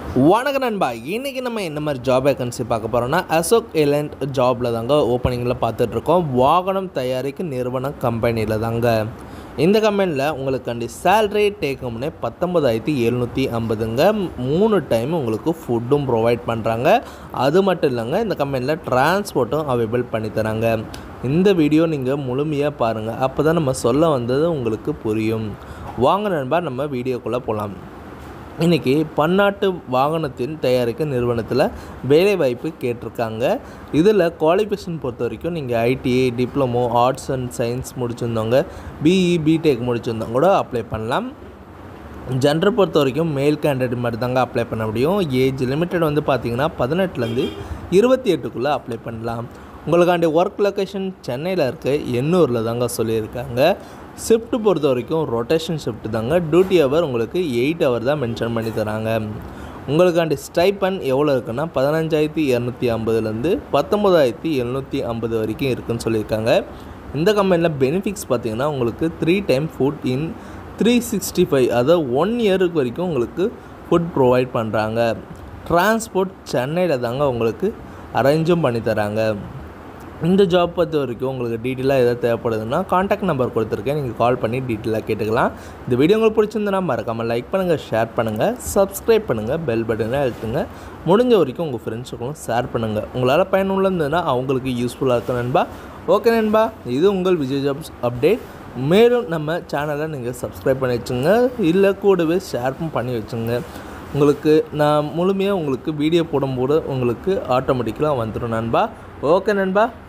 வணக்கம் நண்பா இன்றைக்கி நம்ம என்ன மாதிரி ஜாப் வேகன்சி பார்க்க போகிறோம்னா அசோக் எலண்ட் ஜாபில் தாங்க ஓப்பனிங்கில் பார்த்துட்ருக்கோம் வாகனம் தயாரிக்கும் நிறுவன கம்பெனியில் தாங்க இந்த கம்பெனியில் உங்களுக்காண்டி சேல்ரி டேக்கம்னே பத்தொம்பதாயிரத்தி எழுநூற்றி ஐம்பதுங்க மூணு டைம் உங்களுக்கு ஃபுட்டும் ப்ரொவைட் பண்ணுறாங்க அது மட்டும் இல்லைங்க இந்த கம்பெனியில் டிரான்ஸ்போர்ட்டும் அவைலபிள் பண்ணி தராங்க இந்த வீடியோ நீங்கள் முழுமையாக பாருங்கள் அப்போ தான் நம்ம சொல்ல வந்தது உங்களுக்கு புரியும் வாங்க நண்பா நம்ம வீடியோக்குள்ளே போகலாம் இன்றைக்கி பன்னாட்டு வாகனத்தின் தயாரிக்க நிறுவனத்தில் வேலைவாய்ப்பு கேட்டிருக்காங்க இதில் குவாலிஃபிகேஷன் பொறுத்த வரைக்கும் நீங்கள் ITI diploma arts and science முடிச்சிருந்தவங்க பிஇ பிடெக் முடிச்சிருந்தவங்க கூட அப்ளை பண்ணலாம் ஜெண்டர் பொறுத்த வரைக்கும் மேல் கேண்டிடேட் மாதிரி தாங்க அப்ளை பண்ண முடியும் ஏஜ் லிமிட்டட் வந்து பார்த்தீங்கன்னா பதினெட்டுலேருந்து இருபத்தி எட்டுக்குள்ளே அப்ளை பண்ணலாம் உங்களுக்காண்டி ஒர்க் லொக்கேஷன் சென்னையில் இருக்க எண்ணூரில் தாங்க சொல்லியிருக்காங்க ஷிஃப்ட் பொறுத்த வரைக்கும் ரொட்டேஷன் ஷிஃப்ட் தாங்க டியூட்டி ஹவர் உங்களுக்கு எயிட் ஹவர் தான் மென்ஷன் பண்ணி தராங்க உங்களுக்காண்டி ஸ்டைப்பன் எவ்வளோ இருக்குன்னா பதினஞ்சாயிரத்தி இரநூத்தி ஐம்பதுலேருந்து பத்தொம்போதாயிரத்தி எழுநூற்றி ஐம்பது வரைக்கும் இருக்குன்னு சொல்லியிருக்காங்க இந்த கம்பெனியில் பெனிஃபிட்ஸ் பார்த்தீங்கன்னா உங்களுக்கு three time food in three sixty five அதாவது ஒன் இயருக்கு வரைக்கும் உங்களுக்கு ஃபுட் ப்ரொவைட் பண்ணுறாங்க டிரான்ஸ்போர்ட் சென்னையில் தாங்க உங்களுக்கு அரேஞ்சும் பண்ணி தராங்க இந்த ஜாப் பொறுத்த வரைக்கும் உங்களுக்கு டீட்டெயிலாக எதாவது தேவைப்படுதுன்னா காண்டாக்ட் நம்பர் கொடுத்துருக்கேன் நீங்கள் கால் பண்ணி டீட்டெயிலாக கேட்டுக்கலாம் இந்த வீடியோ உங்களுக்கு பிடிச்சிருந்தனா மறக்காமல் லைக் பண்ணுங்கள் ஷேர் பண்ணுங்கள் சப்ஸ்கிரைப் பண்ணுங்கள் பெல் பட்டனை அழுத்துங்க முடிஞ்ச வரைக்கும் உங்கள் ஃப்ரெண்ட்ஸுக்கும் ஷேர் பண்ணுங்கள் உங்களால் பயனுள்ளதுன்னா அவங்களுக்கு யூஸ்ஃபுல்லாக இருக்கும் நண்பா ஓகே நண்பா இது உங்கள் விஜய் ஜாப்ஸ் அப்டேட் மேலும் நம்ம சேனலை நீங்கள் சப்ஸ்கிரைப் பண்ணி வச்சுங்க இல்லை கூடவே ஷேர்ப்பும் பண்ணி வச்சுங்க உங்களுக்கு நான் முழுமையாக உங்களுக்கு வீடியோ போடும்போது உங்களுக்கு ஆட்டோமேட்டிக்கலாக வந்துடும் நண்பா ஓகே நண்பா